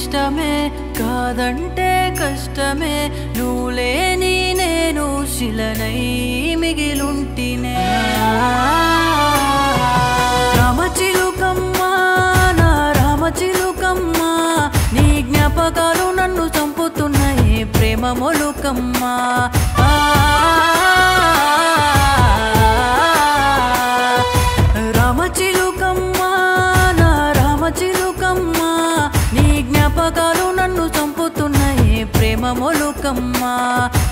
ఇష్టమే కాదంటే కష్టమే నువ్వు లేని నేను శిలనై మిగిలుంటినే రామచిలుకమ్మ నా రామచిలుకమ్మ నీ జ్ఞాపకాలు నన్ను చంపుతున్నాయి ప్రేమ మొలుకమ్మ ఆ, రామచిలుకమ్మ నా రామచిలుకమ్మ నీ జ్ఞాపకాలు నన్ను చంపుతున్నాయి ప్రేమ మొలుకమ్మ